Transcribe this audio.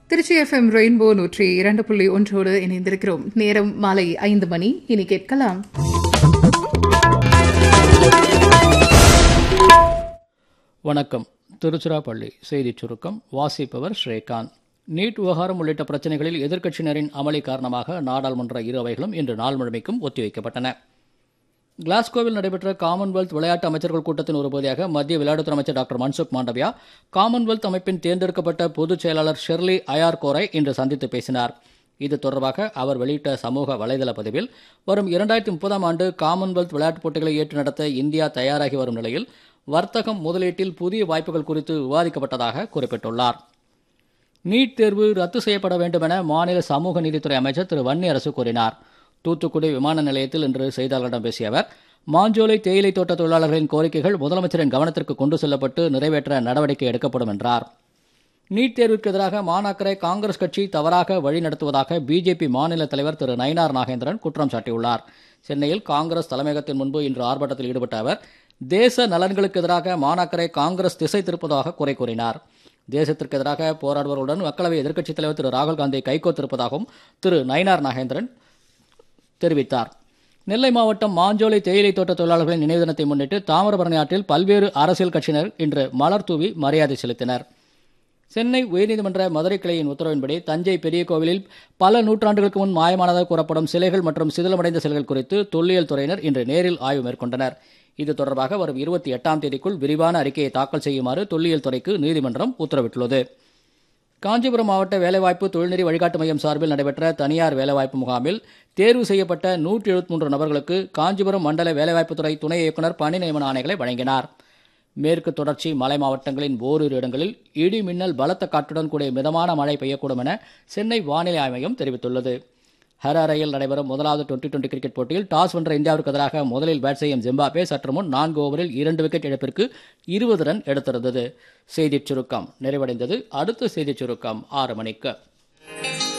Trichy FM rainbow நூற்றி இரண்டு புள்ளி ஒன்றோடு இணைந்திருக்கிறோம் நேரம் மாலை ஐந்து மணி இனி கேட்கலாம் வணக்கம் திருச்சிராப்பள்ளி செய்திச் சுருக்கம் வாசிப்பவர் ஸ்ரீகாந்த் நீட் விவகாரம் உள்ளிட்ட பிரச்சினைகளில் எதிர்க்கட்சியினரின் அமளி காரணமாக நாடாளுமன்ற இரு அவைகளும் இன்று நாள் முழுமைக்கும் ஒத்திவைக்கப்பட்டன கிளாஸ்கோவில் நடைபெற்ற காமன்வெல்த் விளையாட்டு அமைச்சர்கள் கூட்டத்தின் ஒரு பகுதியாக மத்திய விளையாட்டுத்துறை அமைச்சர் டாக்டர் மன்சுக் மாண்டவியா காமன்வெல்த் அமைப்பின் தேர்ந்தெடுக்கப்பட்ட பொதுச் செயலாளர் ஷெர்லி அயார்கோரை இன்று சந்தித்து பேசினார் இது தொடர்பாக அவர் வெளியிட்ட சமூக வலைதள பதிவில் வரும் இரண்டாயிரத்தி முப்பதாம் ஆண்டு காமன்வெல்த் விளையாட்டுப் போட்டிகளை ஏற்று நடத்த இந்தியா தயாராகி வரும் நிலையில் வர்த்தகம் முதலீட்டில் புதிய வாய்ப்புகள் குறித்து விவாதிக்கப்பட்டதாக குறிப்பிட்டுள்ளார் நீட் தேர்வு ரத்து செய்யப்பட வேண்டும் என மாநில சமூக நீதித்துறை அமைச்சர் திரு வன்னி அரசு கூறினார் தூத்துக்குடி விமான நிலையத்தில் இன்று செய்தியாளர்களிடம் பேசிய அவர் மாஞ்சோலை தேயிலை தோட்ட தொழிலாளர்களின் கோரிக்கைகள் முதலமைச்சரின் கவனத்திற்கு கொண்டு செல்லப்பட்டு நிறைவேற்ற நடவடிக்கை எடுக்கப்படும் என்றார் நீட் தேர்விற்கு எதிராக மாணாக்கரை காங்கிரஸ் கட்சி தவறாக வழிநடத்துவதாக பிஜேபி மாநில தலைவர் திரு நயினார் நாகேந்திரன் குற்றம் சாட்டியுள்ளார் சென்னையில் காங்கிரஸ் தலைமையகத்தின் முன்பு இன்று ஆர்ப்பாட்டத்தில் ஈடுபட்ட அவர் தேச நலன்களுக்கு எதிராக மாணாக்கரை காங்கிரஸ் திசை திருப்பதாக குறை கூறினார் தேசத்திற்கு எதிராக போராடுபவர்களுடன் மக்களவை எதிர்க்கட்சித் தலைவர் திரு ராகுல் காந்தி கைகோத்திருப்பதாகவும் திரு நயினார் நாகேந்திரன் தெரிவித்தார் நெல்லை மாவட்டம் மாஞ்சோலை தேயிலை தோட்ட தொழிலாளர்களின் நினைவு தினத்தை முன்னிட்டு தாமிரபரணி ஆற்றில் பல்வேறு அரசியல் கட்சியினர் இன்று மலர் தூவி மரியாதை செலுத்தினர் சென்னை உயர்நீதிமன்ற மதுரை கிளையின் உத்தரவின்படி தஞ்சை பெரிய கோவிலில் பல நூற்றாண்டுகளுக்கு முன் மாயமானதாக கூறப்படும் சிலைகள் மற்றும் சிதிலமடைந்த சிலைகள் குறித்து தொல்லியல் துறையினர் இன்று நேரில் ஆய்வு மேற்கொண்டனர் இது தொடர்பாக வரும் இருபத்தி எட்டாம் தேதிக்குள் விரிவான அறிக்கையை தாக்கல் செய்யுமாறு தொல்லியல் துறைக்கு நீதிமன்றம் உத்தரவிட்டுள்ளது காஞ்சிபுரம் மாவட்ட வேலைவாய்ப்பு தொழில்நெறி வழிகாட்டு மையம் சார்பில் நடைபெற்ற தனியார் வேலைவாய்ப்பு முகாமில் தேர்வு செய்யப்பட்ட நூற்றி எழுபத்தி மூன்று நபர்களுக்கு காஞ்சிபுரம் மண்டல வேலைவாய்ப்புத்துறை துணை இயக்குநர் பணி நியமன ஆணைகளை வழங்கினார் மேற்கு தொடர்ச்சி மலை மாவட்டங்களின் ஓரிரு இடங்களில் இடி மின்னல் பலத்த காற்றுடன் கூடிய மிதமான மழை பெய்யக்கூடும் என சென்னை வானிலை ஆய்வு மையம் தெரிவித்துள்ளது ஹராரையில் நடைபெறும் முதலாவது டுவெண்டி டுவெண்டி கிரிக்கெட் போட்டியில் டாஸ் வென்ற இந்தியாவிற்கு எதிராக முதலில் பேட் செய்யும் ஜிம்பாப்வே சற்று முன் நான்கு ஓவரில் இரண்டு விக்கெட் இழப்பிற்கு இருபது ரன் எடுத்திருந்தது செய்திச் சுருக்கம் நிறைவடைந்தது அடுத்த செய்திச் சுருக்கம் ஆறு மணிக்கு